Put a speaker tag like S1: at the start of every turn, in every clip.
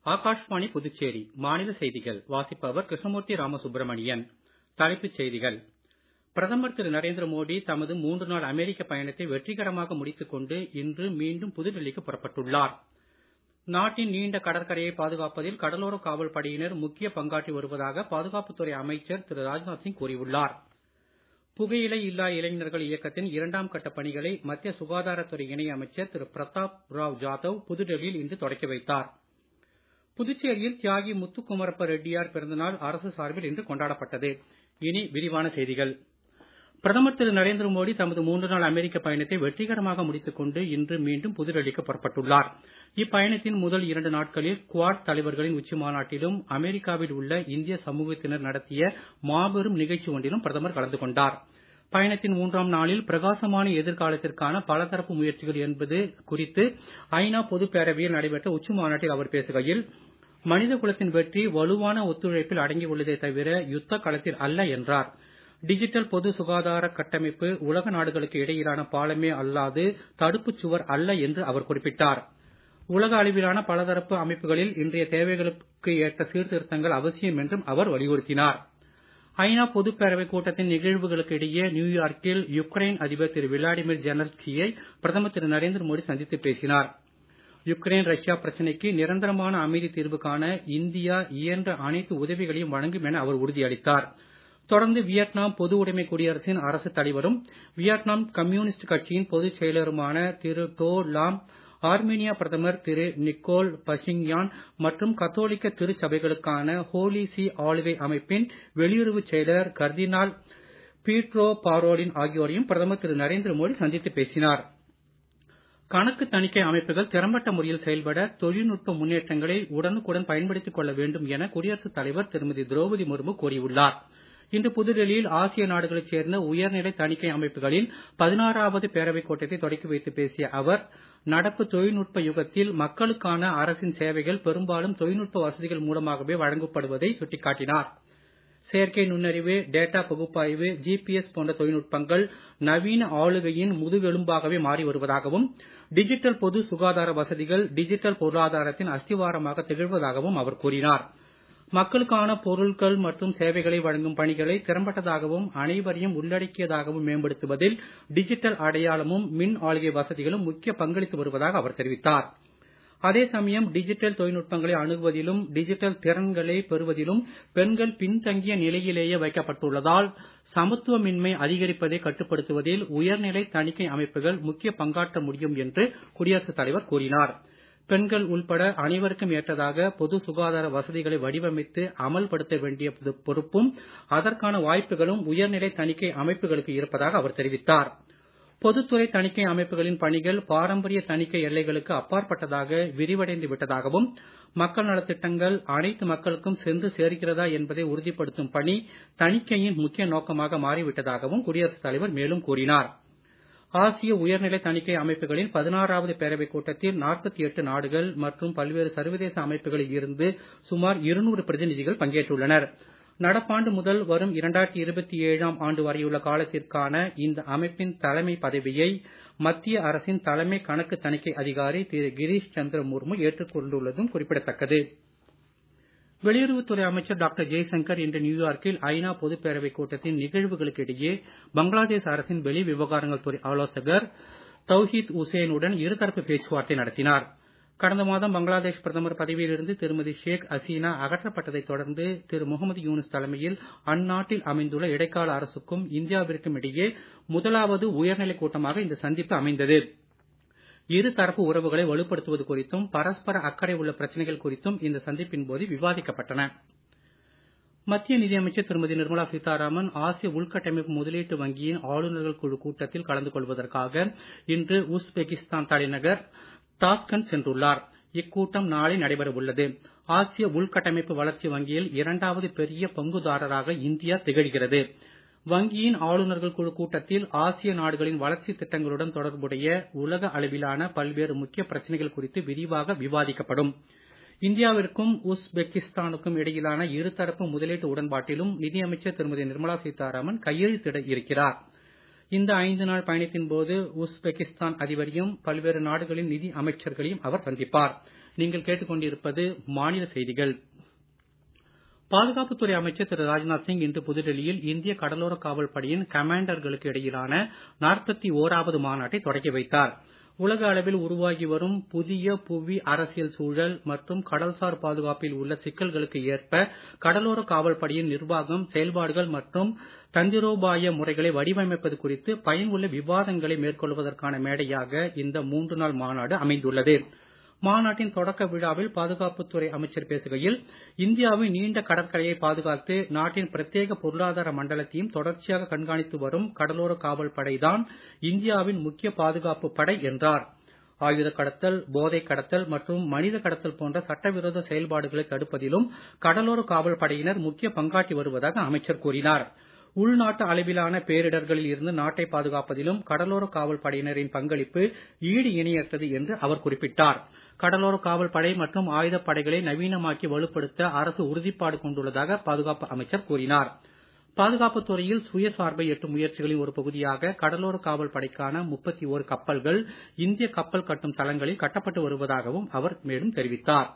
S1: ஆகாஷ்வாணி புதுச்சேரி மாநில செய்திகள் வாசிப்பவர் கிருஷ்ணமூர்த்தி ராமசுப்ரமணியன் தலைப்புச் செய்திகள் பிரதமர் திரு நரேந்திர மோடி தமது மூன்று நாள் அமெரிக்க பயணத்தை வெற்றிகரமாக முடித்துக் கொண்டு இன்று மீண்டும் புதுடெல்லிக்கு புறப்பட்டுள்ளார் நாட்டின் நீண்ட கடற்கரையை பாதுகாப்பதில் கடலோர காவல் படையினர் முக்கிய பங்காற்றி வருவதாக பாதுகாப்புத்துறை அமைச்சர் திரு ராஜ்நாத் சிங் கூறியுள்ளார் புகையிலை இல்லா இளைஞர்கள் இயக்கத்தின் இரண்டாம் கட்ட பணிகளை மத்திய சுகாதாரத்துறை இணை அமைச்சர் திரு பிரதாப் ராவ் ஜாதவ் புதுடெல்லியில் இன்று தொடக்கி வைத்தார் புதுச்சேரியில் தியாகி முத்துக்குமரப்ப ரெட்டியார் பிறந்தநாள் அரசு சார்பில் இன்று கொண்டாடப்பட்டது இனி விரிவான செய்திகள் பிரதமர் திரு நரேந்திர மோடி தமது மூன்று நாள் அமெரிக்க பயணத்தை வெற்றிகரமாக முடித்துக் கொண்டு இன்று மீண்டும் புதுடெல்லிக்கு புறப்பட்டுள்ளார் இப்பயணத்தின் முதல் இரண்டு நாட்களில் குவாட் தலைவர்களின் உச்சி மாநாட்டிலும் அமெரிக்காவில் உள்ள இந்திய சமூகத்தினர் நடத்திய மாபெரும் நிகழ்ச்சி ஒன்றிலும் பிரதமர் கலந்து கொண்டார் பயணத்தின் மூன்றாம் நாளில் பிரகாசமான எதிர்காலத்திற்கான பலதரப்பு முயற்சிகள் என்பது குறித்து ஐநா பொதுப் பேரவையில் நடைபெற்ற உச்சி மாநாட்டில் அவர் பேசுகையில் மனித குலத்தின் வெற்றி வலுவான ஒத்துழைப்பில் அடங்கியுள்ளதே தவிர யுத்த களத்தில் அல்ல என்றார் டிஜிட்டல் பொது சுகாதார கட்டமைப்பு உலக நாடுகளுக்கு இடையிலான பாலமே அல்லாது தடுப்புச் சுவர் அல்ல என்று அவர் குறிப்பிட்டார் உலக அளவிலான பலதரப்பு அமைப்புகளில் இன்றைய தேவைகளுக்கு ஏற்ற சீர்திருத்தங்கள் அவசியம் என்றும் அவர் வலியுறுத்தினார் ஐநா பொதுப் பேரவைக் கூட்டத்தின் நிகழ்வுகளுக்கு இடையே நியூயார்க்கில் யுக்ரைன் அதிபர் திரு விளாடிமிர் ஜெனஸ்கியை பிரதமர் திரு நரேந்திர மோடி சந்தித்து பேசினார் யுக்ரைன் ரஷ்யா பிரச்சனைக்கு நிரந்தரமான அமைதி தீர்வு காண இந்தியா இயன்ற அனைத்து உதவிகளையும் வழங்கும் என அவர் உறுதியளித்தார் தொடர்ந்து வியட்நாம் பொது உடைமை குடியரசின் அரசு தலைவரும் வியட்நாம் கம்யூனிஸ்ட் கட்சியின் பொதுச் செயலருமான திரு டோ லாம் ஆர்மீனியா பிரதமர் திரு நிக்கோல் பஷின்யான் மற்றும் கத்தோலிக்க திருச்சபைகளுக்கான ஹோலி சி ஆளுகை அமைப்பின் வெளியுறவுச் செயலர் கர்தினால் பீட்ரோ பாரோலின் ஆகியோரையும் பிரதமர் திரு நரேந்திர மோடி சந்தித்து பேசினார் கணக்கு தணிக்கை அமைப்புகள் திறம்பட்ட முறையில் செயல்பட தொழில்நுட்ப முன்னேற்றங்களை உடனுக்குடன் பயன்படுத்திக் கொள்ள வேண்டும் என குடியரசுத் தலைவர் திருமதி திரௌபதி முர்மு கூறியுள்ளார் இன்று புதுடெல்லியில் ஆசிய நாடுகளைச் சேர்ந்த உயர்நிலை தணிக்கை அமைப்புகளின் பதினாறாவது பேரவைக் கூட்டத்தை தொடக்கி வைத்து பேசிய அவர் நடப்பு தொழில்நுட்ப யுகத்தில் மக்களுக்கான அரசின் சேவைகள் பெரும்பாலும் தொழில்நுட்ப வசதிகள் மூலமாகவே வழங்கப்படுவதை சுட்டிக்காட்டினார் செயற்கை நுண்ணறிவு டேட்டா பகுப்பாய்வு ஜிபிஎஸ் போன்ற தொழில்நுட்பங்கள் நவீன ஆளுகையின் முதுகெலும்பாகவே மாறி வருவதாகவும் டிஜிட்டல் பொது சுகாதார வசதிகள் டிஜிட்டல் பொருளாதாரத்தின் அஸ்திவாரமாக திகழ்வதாகவும் அவர் கூறினார் மக்களுக்கான பொருட்கள் மற்றும் சேவைகளை வழங்கும் பணிகளை திறம்பட்டதாகவும் அனைவரையும் உள்ளடக்கியதாகவும் மேம்படுத்துவதில் டிஜிட்டல் அடையாளமும் மின் ஆளுகை வசதிகளும் முக்கிய பங்களித்து வருவதாக அவர் தெரிவித்தார் அதே சமயம் டிஜிட்டல் தொழில்நுட்பங்களை அணுகுவதிலும் டிஜிட்டல் திறன்களை பெறுவதிலும் பெண்கள் பின்தங்கிய நிலையிலேயே வைக்கப்பட்டுள்ளதால் சமத்துவமின்மை அதிகரிப்பதை கட்டுப்படுத்துவதில் உயர்நிலை தணிக்கை அமைப்புகள் முக்கிய பங்காற்ற முடியும் என்று குடியரசுத் தலைவர் கூறினார் பெண்கள் உள்பட அனைவருக்கும் ஏற்றதாக பொது சுகாதார வசதிகளை வடிவமைத்து அமல்படுத்த வேண்டிய பொறுப்பும் அதற்கான வாய்ப்புகளும் உயர்நிலை தணிக்கை அமைப்புகளுக்கு இருப்பதாக அவர் தெரிவித்தார் பொதுத்துறை தணிக்கை அமைப்புகளின் பணிகள் பாரம்பரிய தணிக்கை எல்லைகளுக்கு அப்பாற்பட்டதாக விரிவடைந்து விட்டதாகவும் மக்கள் நலத்திட்டங்கள் அனைத்து மக்களுக்கும் சென்று சேர்கிறதா என்பதை உறுதிப்படுத்தும் பணி தணிக்கையின் முக்கிய நோக்கமாக மாறிவிட்டதாகவும் குடியரசுத் தலைவர் மேலும் கூறினார் ஆசிய உயர்நிலை தணிக்கை அமைப்புகளின் பதினாறாவது பேரவைக் கூட்டத்தில் நாற்பத்தி எட்டு நாடுகள் மற்றும் பல்வேறு சர்வதேச அமைப்புகளில் இருந்து சுமார் இருநூறு பிரதிநிதிகள் பங்கேற்றுள்ளனர் நடப்பாண்டு முதல் வரும் இரண்டாயிரத்தி இருபத்தி ஏழாம் ஆண்டு வரையுள்ள காலத்திற்கான இந்த அமைப்பின் தலைமை பதவியை மத்திய அரசின் தலைமை கணக்கு தணிக்கை அதிகாரி திரு கிரீஷ் சந்திர முர்மு ஏற்றுக்கொண்டுள்ளதும் குறிப்பிடத்தக்கது வெளியுறவுத்துறை அமைச்சர் டாக்டர் ஜெய்சங்கர் இன்று நியூயார்க்கில் ஐநா பொதுப் பேரவைக் கூட்டத்தின் நிகழ்வுகளுக்கு இடையே பங்களாதேஷ் அரசின் வெளி விவகாரங்கள் துறை ஆலோசகர் தௌஹீத் உசேனுடன் இருதரப்பு பேச்சுவார்த்தை நடத்தினார் கடந்த மாதம் பங்களாதேஷ் பிரதமர் பதவியிலிருந்து திருமதி ஷேக் ஹசீனா அகற்றப்பட்டதைத் தொடர்ந்து திரு முகமது யூனுஸ் தலைமையில் அந்நாட்டில் அமைந்துள்ள இடைக்கால அரசுக்கும் இந்தியாவிற்கும் இடையே முதலாவது உயர்நிலைக் கூட்டமாக இந்த சந்திப்பு அமைந்தது இருதரப்பு உறவுகளை வலுப்படுத்துவது குறித்தும் பரஸ்பர அக்கறை உள்ள பிரச்சனைகள் குறித்தும் இந்த சந்திப்பின் போது விவாதிக்கப்பட்டன மத்திய நிதியமைச்சர் திருமதி நிர்மலா சீதாராமன் ஆசிய உள்கட்டமைப்பு முதலீட்டு வங்கியின் ஆளுநர்கள் குழு கூட்டத்தில் கலந்து கொள்வதற்காக இன்று உஸ்பெகிஸ்தான் தலைநகர் தாஸ்கண்ட் சென்றுள்ளார் இக்கூட்டம் நாளை நடைபெற உள்ளது ஆசிய உள்கட்டமைப்பு வளர்ச்சி வங்கியில் இரண்டாவது பெரிய பங்குதாரராக இந்தியா திகழ்கிறது வங்கியின் ஆளுநர்கள் குழு கூட்டத்தில் ஆசிய நாடுகளின் வளர்ச்சி திட்டங்களுடன் தொடர்புடைய உலக அளவிலான பல்வேறு முக்கிய பிரச்சனைகள் குறித்து விரிவாக விவாதிக்கப்படும் இந்தியாவிற்கும் உஸ்பெகிஸ்தானுக்கும் இடையிலான இருதரப்பு முதலீட்டு உடன்பாட்டிலும் நிதியமைச்சர் திருமதி நிர்மலா சீதாராமன் கையெழுத்திட இருக்கிறார் இந்த ஐந்து நாள் பயணத்தின் போது உஸ்பெகிஸ்தான் அதிபரையும் பல்வேறு நாடுகளின் நிதி அமைச்சர்களையும் அவர் சந்திப்பார் நீங்கள் கேட்டுக்கொண்டிருப்பது மாநில செய்திகள் பாதுகாப்புத்துறை அமைச்சர் திரு ராஜ்நாத் சிங் இன்று புதுடெல்லியில் இந்திய கடலோர காவல் படையின் கமாண்டர்களுக்கு இடையிலான நாற்பத்தி ஓராவது மாநாட்டை தொடக்கி வைத்தார் உலக அளவில் உருவாகி வரும் புதிய புவி அரசியல் சூழல் மற்றும் கடல்சார் பாதுகாப்பில் உள்ள சிக்கல்களுக்கு ஏற்ப கடலோர காவல் படையின் நிர்வாகம் செயல்பாடுகள் மற்றும் தந்திரோபாய முறைகளை வடிவமைப்பது குறித்து பயனுள்ள விவாதங்களை மேற்கொள்வதற்கான மேடையாக இந்த மூன்று நாள் மாநாடு அமைந்துள்ளது மாநாட்டின் தொடக்க விழாவில் பாதுகாப்புத்துறை அமைச்சர் பேசுகையில் இந்தியாவின் நீண்ட கடற்கரையை பாதுகாத்து நாட்டின் பிரத்யேக பொருளாதார மண்டலத்தையும் தொடர்ச்சியாக கண்காணித்து வரும் கடலோர காவல் படைதான் இந்தியாவின் முக்கிய பாதுகாப்பு படை என்றார் ஆயுத கடத்தல் போதை கடத்தல் மற்றும் மனித கடத்தல் போன்ற சட்டவிரோத செயல்பாடுகளை தடுப்பதிலும் கடலோர காவல் படையினர் முக்கிய பங்காற்றி வருவதாக அமைச்சர் கூறினார் உள்நாட்டு அளவிலான பேரிடர்களில் இருந்து நாட்டை பாதுகாப்பதிலும் கடலோர காவல் படையினரின் பங்களிப்பு ஈடு இணையற்றது என்று அவர் குறிப்பிட்டார் கடலோர காவல் படை மற்றும் ஆயுதப் படைகளை நவீனமாக்கி வலுப்படுத்த அரசு உறுதிப்பாடு கொண்டுள்ளதாக பாதுகாப்பு அமைச்சர் கூறினார் பாதுகாப்புத் துறையில் சுயசார்பை எட்டும் முயற்சிகளின் ஒரு பகுதியாக கடலோர காவல் படைக்கான முப்பத்தி ஓரு கப்பல்கள் இந்திய கப்பல் கட்டும் தளங்களில் கட்டப்பட்டு வருவதாகவும் அவர் மேலும் தெரிவித்தார்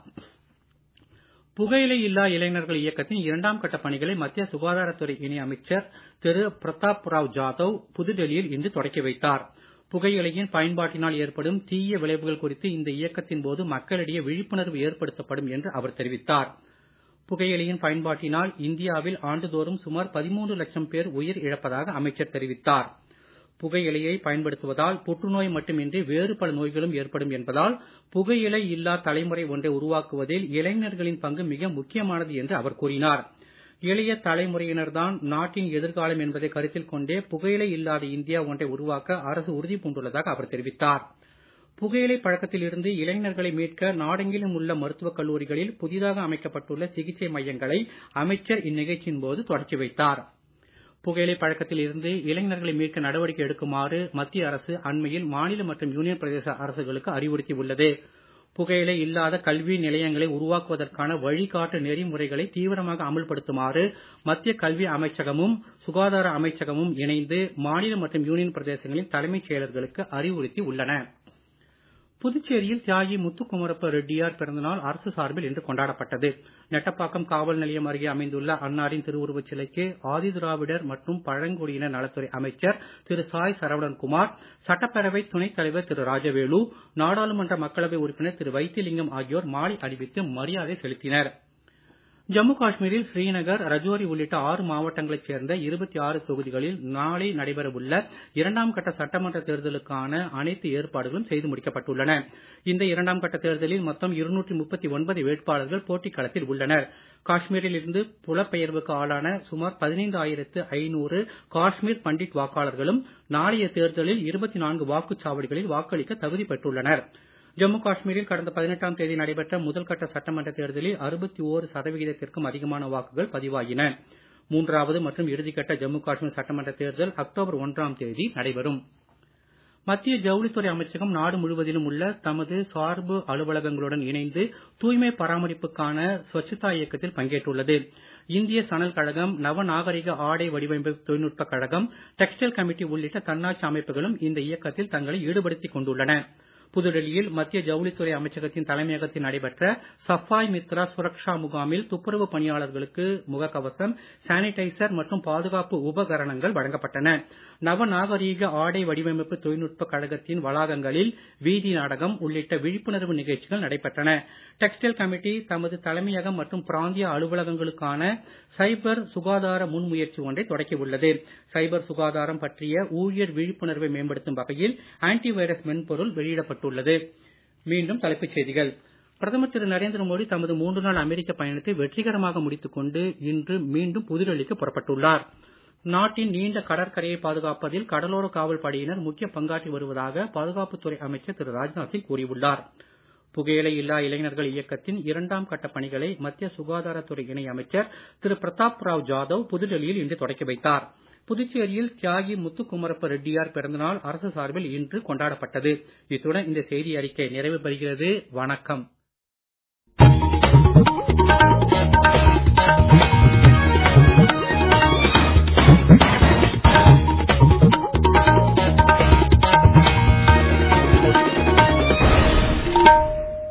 S1: புகையிலை இல்லா இளைஞர்கள் இயக்கத்தின் இரண்டாம் கட்ட பணிகளை மத்திய சுகாதாரத்துறை இணை அமைச்சர் திரு பிரதாப் ராவ் ஜாதவ் புதுடெல்லியில் இன்று தொடக்கி வைத்தார் புகையிலையின் பயன்பாட்டினால் ஏற்படும் தீய விளைவுகள் குறித்து இந்த இயக்கத்தின் போது மக்களிடையே விழிப்புணர்வு ஏற்படுத்தப்படும் என்று அவர் தெரிவித்தார் புகையிலையின் பயன்பாட்டினால் இந்தியாவில் ஆண்டுதோறும் சுமார் பதிமூன்று லட்சம் பேர் உயிர் இழப்பதாக அமைச்சர் தெரிவித்தார் புகையிலையை பயன்படுத்துவதால் புற்றுநோய் மட்டுமின்றி வேறு பல நோய்களும் ஏற்படும் என்பதால் புகையிலை இல்லா தலைமுறை ஒன்றை உருவாக்குவதில் இளைஞர்களின் பங்கு மிக முக்கியமானது என்று அவர் கூறினார் இளைய தலைமுறையினர்தான் நாட்டின் எதிர்காலம் என்பதை கருத்தில் கொண்டே புகையிலை இல்லாத இந்தியா ஒன்றை உருவாக்க அரசு உறுதி பூண்டுள்ளதாக அவர் தெரிவித்தார் புகையிலை பழக்கத்தில் இருந்து இளைஞர்களை மீட்க நாடெங்கிலும் உள்ள மருத்துவக் கல்லூரிகளில் புதிதாக அமைக்கப்பட்டுள்ள சிகிச்சை மையங்களை அமைச்சர் இந்நிகழ்ச்சியின் போது தொடக்கி வைத்தார் புகையிலை பழக்கத்தில் இருந்து இளைஞர்களை மீட்க நடவடிக்கை எடுக்குமாறு மத்திய அரசு அண்மையில் மாநில மற்றும் யூனியன் பிரதேச அரசுகளுக்கு அறிவுறுத்தி உள்ளது புகையிலை இல்லாத கல்வி நிலையங்களை உருவாக்குவதற்கான வழிகாட்டு நெறிமுறைகளை தீவிரமாக அமல்படுத்துமாறு மத்திய கல்வி அமைச்சகமும் சுகாதார அமைச்சகமும் இணைந்து மாநில மற்றும் யூனியன் பிரதேசங்களின் தலைமைச் செயலர்களுக்கு அறிவுறுத்தி உள்ளன புதுச்சேரியில் தியாகி முத்துக்குமரப்ப ரெட்டியார் பிறந்தநாள் அரசு சார்பில் இன்று கொண்டாடப்பட்டது நெட்டப்பாக்கம் காவல் நிலையம் அருகே அமைந்துள்ள அன்னாரின் திருவுருவச் சிலைக்கு ஆதிதிராவிடர் மற்றும் பழங்குடியினர் நலத்துறை அமைச்சர் திரு சாய் சரவணன்குமார் சட்டப்பேரவை துணைத் தலைவர் திரு ராஜவேலு நாடாளுமன்ற மக்களவை உறுப்பினர் திரு வைத்திலிங்கம் ஆகியோர் மாலை அணிவித்து மரியாதை செலுத்தினர் ஜம்மு காஷ்மீரில் ஸ்ரீநகர் ரஜோரி உள்ளிட்ட ஆறு மாவட்டங்களைச் சேர்ந்த இருபத்தி ஆறு தொகுதிகளில் நாளை நடைபெறவுள்ள இரண்டாம் கட்ட சட்டமன்ற தேர்தலுக்கான அனைத்து ஏற்பாடுகளும் செய்து முடிக்கப்பட்டுள்ளன இந்த இரண்டாம் கட்ட தேர்தலில் மொத்தம் இருநூற்றி முப்பத்தி ஒன்பது வேட்பாளர்கள் போட்டிக் களத்தில் உள்ளனர் காஷ்மீரில் இருந்து புலப்பெயர்வுக்கு ஆளான சுமார் பதினைந்து ஆயிரத்து ஐநூறு காஷ்மீர் பண்டிட் வாக்காளர்களும் நாளைய தேர்தலில் இருபத்தி நான்கு வாக்குச்சாவடிகளில் வாக்களிக்க தகுதி பெற்றுள்ளனர் ஜம்மு காஷ்மீரில் கடந்த பதினெட்டாம் தேதி நடைபெற்ற முதல் கட்ட சட்டமன்ற தேர்தலில் அறுபத்தி ஓரு சதவிகிதத்திற்கும் அதிகமான வாக்குகள் பதிவாகின மூன்றாவது மற்றும் இறுதிக்கட்ட ஜம்மு காஷ்மீர் சட்டமன்ற தேர்தல் அக்டோபர் ஒன்றாம் தேதி நடைபெறும் மத்திய ஜவுளித்துறை அமைச்சகம் நாடு முழுவதிலும் உள்ள தமது சார்பு அலுவலகங்களுடன் இணைந்து தூய்மை பராமரிப்புக்கான ஸ்வச்சதா இயக்கத்தில் பங்கேற்றுள்ளது இந்திய சணல் கழகம் நவநாகரிக ஆடை வடிவமைப்பு தொழில்நுட்ப கழகம் டெக்ஸ்டைல் கமிட்டி உள்ளிட்ட தன்னாட்சி அமைப்புகளும் இந்த இயக்கத்தில் தங்களை ஈடுபடுத்திக் கொண்டுள்ளன புதுடெல்லியில் மத்திய ஜவுளித்துறை அமைச்சகத்தின் தலைமையகத்தில் நடைபெற்ற சஃபாய் மித்ரா சுரக்ஷா முகாமில் துப்புரவு பணியாளர்களுக்கு முகக்கவசம் சானிடைசர் மற்றும் பாதுகாப்பு உபகரணங்கள் வழங்கப்பட்டன நவநாகரீக ஆடை வடிவமைப்பு தொழில்நுட்ப கழகத்தின் வளாகங்களில் வீதி நாடகம் உள்ளிட்ட விழிப்புணர்வு நிகழ்ச்சிகள் நடைபெற்றன டெக்ஸ்டைல் கமிட்டி தமது தலைமையகம் மற்றும் பிராந்திய அலுவலகங்களுக்கான சைபர் சுகாதார முன்முயற்சி ஒன்றை தொடக்கியுள்ளது சைபர் சுகாதாரம் பற்றிய ஊழியர் விழிப்புணர்வை மேம்படுத்தும் வகையில் ஆன்டி வைரஸ் மென்பொருள் வெளியிடப்பட்டுள்ளது மீண்டும் தலைப்புச் செய்திகள் பிரதமர் திரு நரேந்திர மோடி தமது மூன்று நாள் அமெரிக்க பயணத்தை வெற்றிகரமாக முடித்துக் கொண்டு இன்று மீண்டும் புதுடெல்லிக்கு புறப்பட்டுள்ளார் நாட்டின் நீண்ட கடற்கரையை பாதுகாப்பதில் கடலோர காவல் படையினர் முக்கிய பங்காற்றி வருவதாக பாதுகாப்புத்துறை அமைச்சர் திரு ராஜ்நாத் சிங் கூறியுள்ளார் புகையிலை இல்லா இளைஞர்கள் இயக்கத்தின் இரண்டாம் கட்ட பணிகளை மத்திய சுகாதாரத்துறை இணை அமைச்சர் திரு பிரதாப் ராவ் ஜாதவ் புதுடெல்லியில் இன்று தொடக்கி வைத்தார் புதுச்சேரியில் தியாகி முத்துக்குமரப்ப ரெட்டியார் பிறந்தநாள் அரசு சார்பில் இன்று கொண்டாடப்பட்டது இத்துடன் இந்த செய்தி அறிக்கை நிறைவு பெறுகிறது வணக்கம்